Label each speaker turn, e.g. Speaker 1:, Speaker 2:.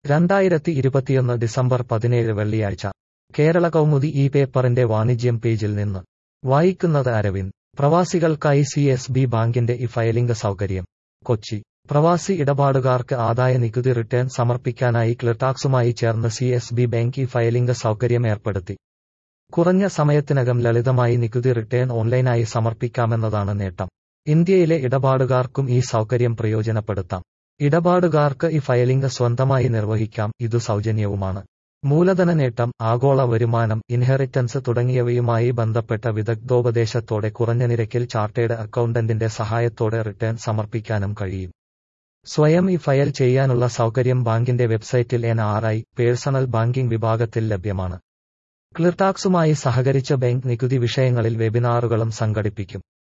Speaker 1: രണ്ടായിരത്തി ഇരുപത്തിയൊന്ന് ഡിസംബർ പതിനേഴ് വെള്ളിയാഴ്ച കേരള കൗമുദി ഈ പേപ്പറിന്റെ വാണിജ്യം പേജിൽ നിന്ന് വായിക്കുന്നത് അരവിന്ദ് പ്രവാസികൾക്കായി സി എസ് ബി ബാങ്കിന്റെ ഇ ഫയലിംഗ് സൗകര്യം കൊച്ചി പ്രവാസി ഇടപാടുകാർക്ക് ആദായ നികുതി റിട്ടേൺ സമർപ്പിക്കാനായി ക്ലിർടാക്സുമായി ചേർന്ന് C S B bank E filing സൗകര്യം ഏർപ്പെടുത്തി കുറഞ്ഞ സമയത്തിനകം ലളിതമായി നികുതി റിട്ടേൺ ഓൺലൈനായി സമർപ്പിക്കാമെന്നതാണ് നേട്ടം ഇന്ത്യയിലെ ഇടപാടുകാർക്കും ഈ സൗകര്യം പ്രയോജനപ്പെടുത്താം ഇടപാടുകാർക്ക് ഈ ഫയലിംഗ് സ്വന്തമായി നിർവഹിക്കാം ഇതു സൗജന്യവുമാണ് മൂലധന നേട്ടം ആഗോള വരുമാനം ഇൻഹെറിറ്റൻസ് തുടങ്ങിയവയുമായി ബന്ധപ്പെട്ട വിദഗ്ധോപദേശത്തോടെ കുറഞ്ഞ നിരക്കിൽ ചാർട്ടേഡ് അക്കൗണ്ടന്റിന്റെ സഹായത്തോടെ റിട്ടേൺ സമർപ്പിക്കാനും കഴിയും സ്വയം ഈ ഫയൽ ചെയ്യാനുള്ള സൗകര്യം ബാങ്കിന്റെ വെബ്സൈറ്റിൽ N R I personal banking വിഭാഗത്തിൽ ലഭ്യമാണ് ക്ലിർടാക്സുമായി സഹകരിച്ച ബാങ്ക് നികുതി വിഷയങ്ങളിൽ വെബിനാറുകളും സംഘടിപ്പിക്കും